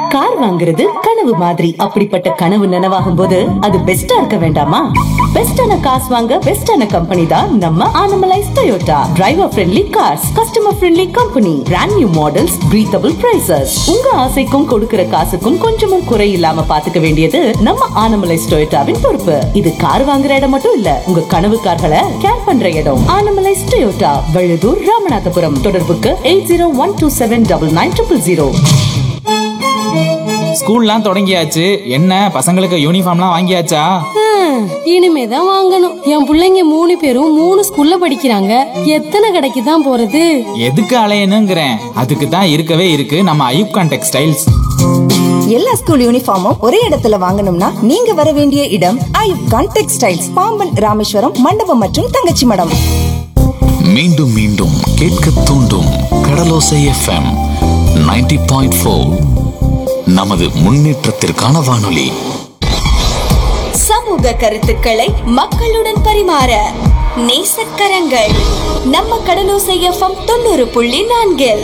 car வாங்குறது கனவு மாதிரி அப்படிப்பட்ட கனவு நனவாகும் போது அது பெஸ்டா இருக்க வேண்டாமா பெஸ்டான காசு வாங்க பெஸ்டான கம்பெனி தான் நம்ம Anamallais Toyota driver friendly cars customer friendly company brand new models breathable prices உங்க ஆசைக்கும் கொடுக்கிற காசுக்கும் கொஞ்சமும் குறை இல்லாம பாத்துக்க வேண்டியது நம்ம ஆனமலைஸ் டொயோட்டாவின் பொறுப்பு இது கார் வாங்குற இடம் மட்டும் இல்ல உங்க கனவு கார்களை கேர் பண்ற இடம் ஆனமலைஸ் டொயோட்டா வழுதூர் ராமநாதபுரம் தொடர்புக்கு eight zero one two seven double nine triple zero ஸ்கூல்லாம் தொடங்கியாச்சு என்ன பசங்களுக்கு யூனிஃபார்ம்லாம் வாங்கியாச்சா ஹம், இனிமேதான் வாங்கணும் என் புள்ளைங்க மூணு பேரும் மூணு ஸ்கூல்ல படிக்கிறாங்க எத்தனை கடைக்கு தான் போறது எதுக்கு அலையணுங்கிறேன் அதுக்கு தான் இருக்கவே இருக்கு நம்ம ஐயூப்கான் டெக்ஸ்டைல்ஸ் எல்லா ஸ்கூல் யூனிஃபார்மும் ஒரே இடத்துல வாங்கணும்னா நீங்க வர வேண்டிய இடம் ஐயூப் கான் டெக்ஸ்டைல்ஸ் பாம்பன் ராமேஸ்வரம் மண்டபம் மற்றும் தங்கச்சி மடம் மீண்டும் மீண்டும் கேட்க தூண்டும் கடலோசை எஃப்எம் 90.4 பாயிண்ட் நமது முன்னேற்றத்திற்கான வானொலி சமூக கருத்துக்களை மக்களுடன் பரிமாற நேசக்கரங்கள் நம்ம கடலோசை எஃப்எம் தொண்ணூறு புள்ளி நான்கில்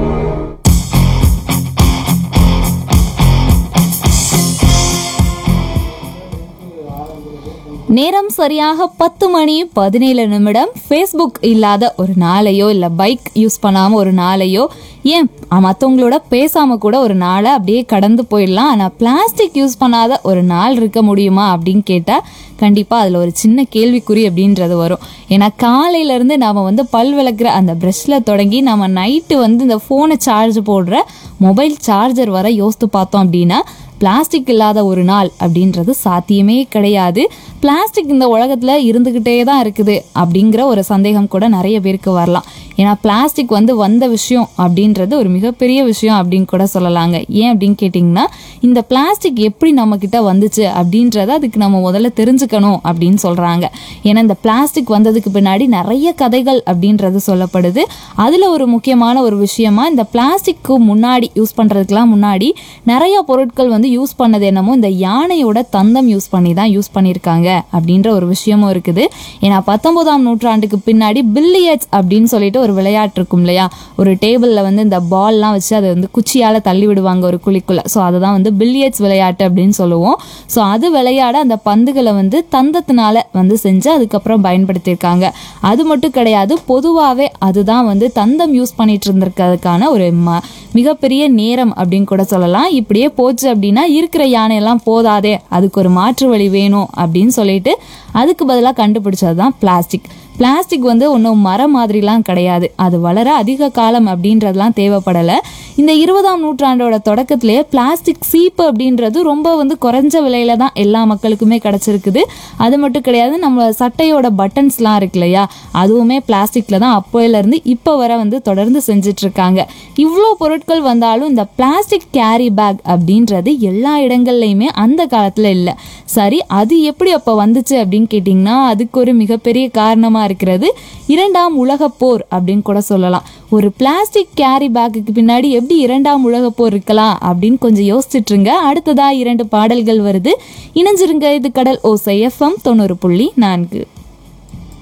நேரம் சரியாக பத்து மணி பதினேழு நிமிடம் ஃபேஸ்புக் இல்லாத ஒரு நாளையோ இல்லை பைக் யூஸ் பண்ணாமல் ஒரு நாளையோ ஏன் மற்றவங்களோட பேசாமல் கூட ஒரு நாளை அப்படியே கடந்து போயிடலாம் ஆனால் பிளாஸ்டிக் யூஸ் பண்ணாத ஒரு நாள் இருக்க முடியுமா அப்படின்னு கேட்டால் கண்டிப்பாக அதில் ஒரு சின்ன கேள்விக்குறி அப்படின்றது வரும் ஏன்னா காலையிலேருந்து நாம் வந்து பல் விளக்குற அந்த ப்ரெஷ்ஷில் தொடங்கி நம்ம நைட்டு வந்து இந்த ஃபோனை சார்ஜ் போடுற மொபைல் சார்ஜர் வர யோசித்து பார்த்தோம் அப்படின்னா பிளாஸ்டிக் இல்லாத ஒரு நாள் அப்படின்றது சாத்தியமே கிடையாது பிளாஸ்டிக் இந்த உலகத்தில் இருந்துக்கிட்டே தான் இருக்குது அப்படிங்கிற ஒரு சந்தேகம் கூட நிறைய பேருக்கு வரலாம் ஏன்னா பிளாஸ்டிக் வந்து வந்த விஷயம் அப்படின்றது ஒரு மிகப்பெரிய விஷயம் அப்படின்னு கூட சொல்லலாங்க ஏன் அப்படின்னு கேட்டிங்கன்னா இந்த பிளாஸ்டிக் எப்படி நம்மக்கிட்ட வந்துச்சு அப்படின்றத அதுக்கு நம்ம முதல்ல தெரிஞ்சுக்கணும் அப்படின்னு சொல்கிறாங்க ஏன்னா இந்த பிளாஸ்டிக் வந்ததுக்கு பின்னாடி நிறைய கதைகள் அப்படின்றது சொல்லப்படுது அதில் ஒரு முக்கியமான ஒரு விஷயமா இந்த பிளாஸ்டிக்கு முன்னாடி யூஸ் பண்ணுறதுக்கெலாம் முன்னாடி நிறைய பொருட்கள் வந்து யூஸ் பண்ணது என்னமோ இந்த யானையோட தந்தம் யூஸ் பண்ணி தான் யூஸ் பண்ணியிருக்காங்க அப்படின்ற ஒரு விஷயமும் இருக்குது ஏன்னா பத்தொன்பதாம் நூற்றாண்டுக்கு பின்னாடி பில்லியட்ஸ் அப்படின்னு சொல்லிட்டு ஒரு விளையாட்டு இருக்கும் இல்லையா ஒரு டேபிளில் வந்து இந்த பால்லாம் வச்சு அதை வந்து குச்சியால் தள்ளி விடுவாங்க ஒரு குழிக்குள்ளே ஸோ அதை தான் வந்து பில்லியட்ஸ் விளையாட்டு அப்படின்னு சொல்லுவோம் ஸோ அது விளையாட அந்த பந்துகளை வந்து தந்தத்தினால வந்து செஞ்சு அதுக்கப்புறம் பயன்படுத்தியிருக்காங்க அது மட்டும் கிடையாது பொதுவாகவே அதுதான் வந்து தந்தம் யூஸ் பண்ணிட்டு இருந்திருக்கிறதுக்கான ஒரு ம மிகப்பெரிய நேரம் அப்படின்னு கூட சொல்லலாம் இப்படியே போச்சு அப்படின்னா இருக்கிற யானையெல்லாம் போதாதே அதுக்கு ஒரு மாற்று வழி வேணும் அப்படின்னு சொல்லிட்டு அதுக்கு பதிலாக கண்டுபிடிச்சது தான் பிளாஸ்டிக் பிளாஸ்டிக் வந்து ஒன்றும் மரம் மாதிரிலாம் கிடையாது அது வளர அதிக காலம் அப்படின்றதுலாம் தேவைப்படலை இந்த இருபதாம் நூற்றாண்டோட தொடக்கத்திலேயே பிளாஸ்டிக் சீப்பு அப்படின்றது ரொம்ப வந்து குறைஞ்ச விலையில தான் எல்லா மக்களுக்குமே கிடச்சிருக்குது அது மட்டும் கிடையாது நம்ம சட்டையோட பட்டன்ஸ்லாம் இருக்கு இல்லையா அதுவுமே பிளாஸ்டிக்கில் தான் அப்போயிலேருந்து இப்போ வர வந்து தொடர்ந்து செஞ்சுட்டு இருக்காங்க இவ்வளோ பொருட்கள் வந்தாலும் இந்த பிளாஸ்டிக் கேரி பேக் அப்படின்றது எல்லா இடங்கள்லையுமே அந்த காலத்தில் இல்லை சரி அது எப்படி அப்போ வந்துச்சு அப்படின்னு கேட்டிங்கன்னா அதுக்கு ஒரு மிகப்பெரிய காரணமாக இருக்கிறது இரண்டாம் உலகப் போர் அப்படின்னு கூட சொல்லலாம் ஒரு பிளாஸ்டிக் கேரி பேக்குக்கு பின்னாடி எப்படி இரண்டாம் உலகப் போர் இருக்கலாம் அப்படின்னு கொஞ்சம் யோசிச்சுட்ருங்க அடுத்ததா இரண்டு பாடல்கள் வருது இணைஞ்சிருங்க இது கடல் ஓசை எஃப்எம் தொண்ணூறு புள்ளி நான்கு